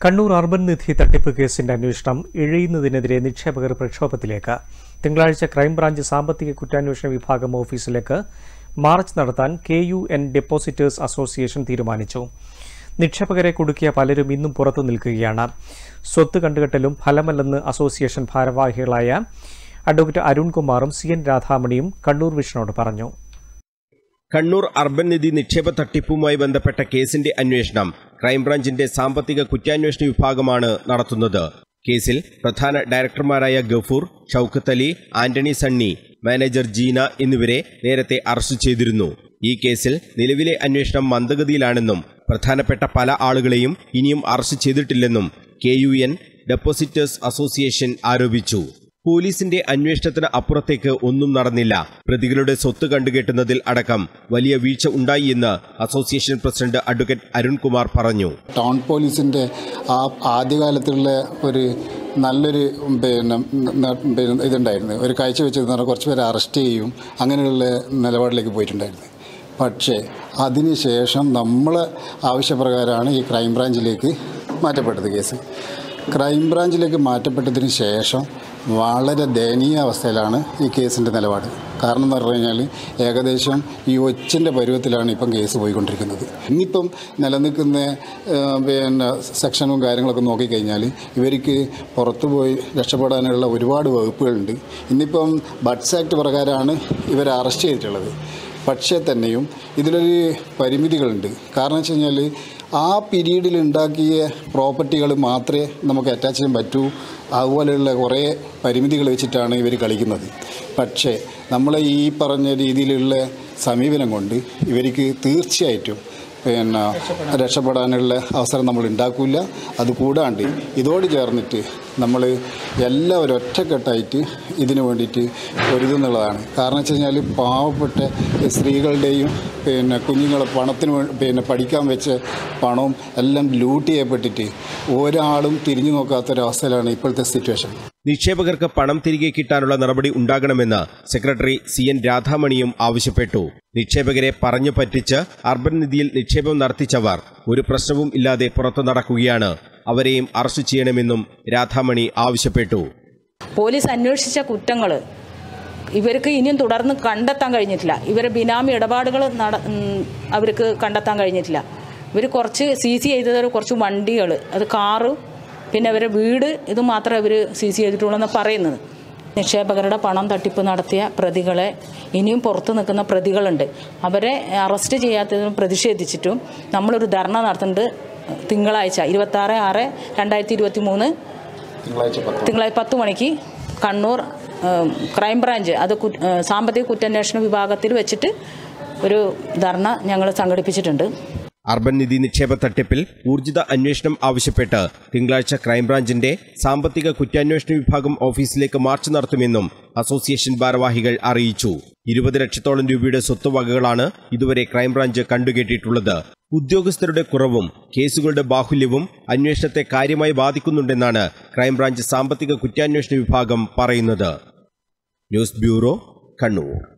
Kannur urban നിധി തട്ടിപ്പ് കേസിന്റെ അന്വേഷണം ഇഴയുന്നതിനെതിരെ നിക്ഷേപകർ പ്രക്ഷോഭത്തിലേക്ക് തിങ്കളാഴ്ച ക്രൈംബ്രാഞ്ച് സാമ്പത്തിക കുറ്റാന്വേഷണ വിഭാഗം ഓഫീസിലേക്ക് മാർച്ച് നടത്താൻ K U N depositors association തീരുമാനിച്ചു നിക്ഷേപകരെ കുടുക്കിയ പലരും ഇന്നും പുറത്തു നിൽക്കുകയാണ് സ്വത്ത് കണ്ടുകെട്ടലും ഫലമല്ലെന്ന് അസോസിയേഷൻ ഭാരവാഹികളായ അഡ്വക്കേറ്റ് അരുൺകുമാറും സി എൻ രാധാമണിയും കണ്ണൂർ വിഷനോട് പറഞ്ഞു കണ്ണൂർ അർബൻ നിധി നിക്ഷേപ തട്ടിപ്പുമായി ബന്ധപ്പെട്ട കേസിന്റെ അന്വേഷണം ക്രൈംബ്രാഞ്ചിന്റെ സാമ്പത്തിക കുറ്റാന്വേഷണ വിഭാഗമാണ് നടത്തുന്നത് കേസിൽ പ്രധാന ഡയറക്ടർമാരായ ഗഫൂർ ഷൌക്കത്ത് അലി ആന്റണി സണ്ണി മാനേജർ ജീന എന്നിവരെ നേരത്തെ അറസ്റ്റ് ചെയ്തിരുന്നു ഈ കേസിൽ നിലവിലെ അന്വേഷണം മന്ദഗതിയിലാണെന്നും പ്രധാനപ്പെട്ട പല ആളുകളെയും ഇനിയും അറസ്റ്റ് ചെയ്തിട്ടില്ലെന്നും K U N depositors association ആരോപിച്ചു പോലീസിന്റെ അന്വേഷണത്തിന് അപ്പുറത്തേക്ക് ഒന്നും നടന്നില്ല പ്രതികളുടെ സ്വത്ത് കണ്ടുകെട്ടുന്നതിൽ അടക്കം വലിയ വീഴ്ച ഉണ്ടായി എന്ന് അസോസിയേഷൻ പ്രസിഡന്റ് അഡ്വക്കേറ്റ് അരുൺകുമാർ പറഞ്ഞു ടൗൺ പോലീസിൻ്റെ ആ ആദ്യകാലത്തുള്ള ഒരു നല്ലൊരു പിന്നെ ന- പിന്നെ ഇതുണ്ടായിരുന്നു ഒരു കാഴ്ചവെച്ചതെന്ന് പറഞ്ഞാൽ കുറച്ച് പേരെ അറസ്റ്റ് ചെയ്യും അങ്ങനെയുള്ള നിലപാടിലേക്ക് പോയിട്ടുണ്ടായിരുന്നു പക്ഷേ അതിനുശേഷം നമ്മൾ ആവശ്യപ്രകാരമാണ് ഈ ക്രൈംബ്രാഞ്ചിലേക്ക് മാറ്റപ്പെട്ടത് കേസ് ക്രൈംബ്രാഞ്ചിലേക്ക് മാറ്റപ്പെട്ടതിന് ശേഷം വളരെ ദയനീയ അവസ്ഥയിലാണ് ഈ കേസിൻ്റെ നിലപാട് കാരണം എന്ന് പറഞ്ഞു കഴിഞ്ഞാൽ ഏകദേശം ഈ ഒച്ചിൻ്റെ പരുവത്തിലാണ് ഇപ്പം കേസ് പോയിക്കൊണ്ടിരിക്കുന്നത് ഇന്നിപ്പം നിലനിൽക്കുന്ന ആ, പിന്നെ സെക്ഷനും കാര്യങ്ങളൊക്കെ നോക്കിക്കഴിഞ്ഞാൽ ഇവർക്ക് പുറത്തു പോയി രക്ഷപ്പെടാനുള്ള ഒരുപാട് വകുപ്പുകളുണ്ട് ഇന്നിപ്പം ബഡ്സ് ആക്ട് പ്രകാരമാണ് ഇവരെ അറസ്റ്റ് ചെയ്തിട്ടുള്ളത് പക്ഷേ തന്നെയും ഇതിലൊരു പരിമിതികളുണ്ട് കാരണം വെച്ച് കഴിഞ്ഞാൽ ആ പീരീഡിൽ ഉണ്ടാക്കിയ പ്രോപ്പർട്ടികൾ മാത്രമേ നമുക്ക് അറ്റാച്ച് ചെയ്യാൻ പറ്റൂ അതുപോലെയുള്ള കുറേ പരിമിതികൾ വെച്ചിട്ടാണ് ഇവർ കളിക്കുന്നത് പക്ഷേ നമ്മളെ ഈ പറഞ്ഞ രീതിയിലുള്ള സമീപനം കൊണ്ട് ഇവർക്ക് തീർച്ചയായിട്ടും പിന്നെ രക്ഷപ്പെടാനുള്ള അവസരം നമ്മൾ ഉണ്ടാക്കില്ല അത് കൂടാണ്ട് ഇതോട് ചേർന്നിട്ട് നമ്മൾ എല്ലാവരും ഒറ്റക്കെട്ടായിട്ട് ഇതിനു വേണ്ടിയിട്ട് പൊരുതുന്നുള്ളതാണ് കാരണം വെച്ച് കഴിഞ്ഞാൽ പാവപ്പെട്ട സ്ത്രീകളുടെയും പിന്നെ കുഞ്ഞുങ്ങളെ പണത്തിന് വേ- പിന്നെ പഠിക്കാൻ വെച്ച പണവും എല്ലാം ലൂട്ട് ചെയ്യപ്പെട്ടിട്ട് ഒരാളും തിരിഞ്ഞു നോക്കാത്തൊരവസ്ഥയിലാണ് ഇപ്പോഴത്തെ സിറ്റുവേഷൻ നിക്ഷേപകർക്ക് പണം തിരികെ കിട്ടാനുള്ള നടപടി ഉണ്ടാകണമെന്ന് സെക്രട്ടറി സി എൻ രാധാമണിയും ആവശ്യപ്പെട്ടു നിക്ഷേപകരെ പറഞ്ഞു പറ്റിച്ച് അർബൻ നിധിയിൽ നിക്ഷേപം നടത്തിച്ചവർ ഒരു പ്രശ്നവും ഇല്ലാതെ പുറത്തു നടക്കുകയാണ് അവരെയും അറസ്റ്റ് ചെയ്യണമെന്നും രാധാമണി ആവശ്യപ്പെട്ടു പോലീസ് അന്വേഷിച്ച കുറ്റങ്ങൾ ഇവർക്ക് ഇനിയും തുടർന്ന് കണ്ടെത്താൻ കഴിഞ്ഞിട്ടില്ല ഇവരെ ബിനാമി ഇടപാടുകൾ നട ഉം, അവർക്ക് കണ്ടെത്താൻ കഴിഞ്ഞിട്ടില്ല ഇവർ കുറച്ച് സീസ് ചെയ്തത് കുറച്ച് വണ്ടികൾ അത് കാറ് പിന്നെ അവരെ വീട് ഇത് മാത്രമേ അവർ സീസ് ചെയ്തിട്ടുള്ളൂ എന്ന് പറയുന്നത് നിക്ഷേപകരുടെ പണം തട്ടിപ്പ് നടത്തിയ പ്രതികളെ ഇനിയും പുറത്ത് നിൽക്കുന്ന പ്രതികളുണ്ട് അവരെ അറസ്റ്റ് ചെയ്യാത്തതിന് പ്രതിഷേധിച്ചിട്ടും നമ്മളൊരു ധർണ നടത്തുന്നുണ്ട് തിങ്കളാഴ്ച ഇരുപത്താറ് ആറ് രണ്ടായിരത്തി ഇരുപത്തി മൂന്ന് തിങ്കളാഴ്ച പത്ത് തിങ്കളാഴ്ച പത്ത് മണിക്ക് കണ്ണൂർ ഏം, ക്രൈംബ്രാഞ്ച് അത് കു- ഏ, സാമ്പത്തിക കുറ്റാന്വേഷണ വിഭാഗത്തിൽ വെച്ചിട്ട് ഒരു ധർണ ഞങ്ങൾ സംഘടിപ്പിച്ചിട്ടുണ്ട് അർബൻ നിധി നിക്ഷേപ തട്ടിപ്പിൽ ഊർജിത അന്വേഷണം ആവശ്യപ്പെട്ട് തിങ്കളാഴ്ച ക്രൈംബ്രാഞ്ചിന്റെ സാമ്പത്തിക കുറ്റാന്വേഷണ വിഭാഗം ഓഫീസിലേക്ക് മാർച്ച് നടത്തുമെന്നും അസോസിയേഷൻ ഭാരവാഹികൾ അറിയിച്ചു ഇരുപത് ലക്ഷത്തോളം രൂപയുടെ സ്വത്തുവകകളാണ് ഇതുവരെ ക്രൈംബ്രാഞ്ച് കണ്ടുകെട്ടിയിട്ടുള്ളത് ഉദ്യോഗസ്ഥരുടെ കുറവും കേസുകളുടെ ബാഹുല്യവും അന്വേഷണത്തെ കാര്യമായി ബാധിക്കുന്നുണ്ടെന്നാണ് ക്രൈംബ്രാഞ്ച് സാമ്പത്തിക കുറ്റാന്വേഷണ വിഭാഗം പറയുന്നത് ന്യൂസ് ബ്യൂറോ കണ്ണൂർ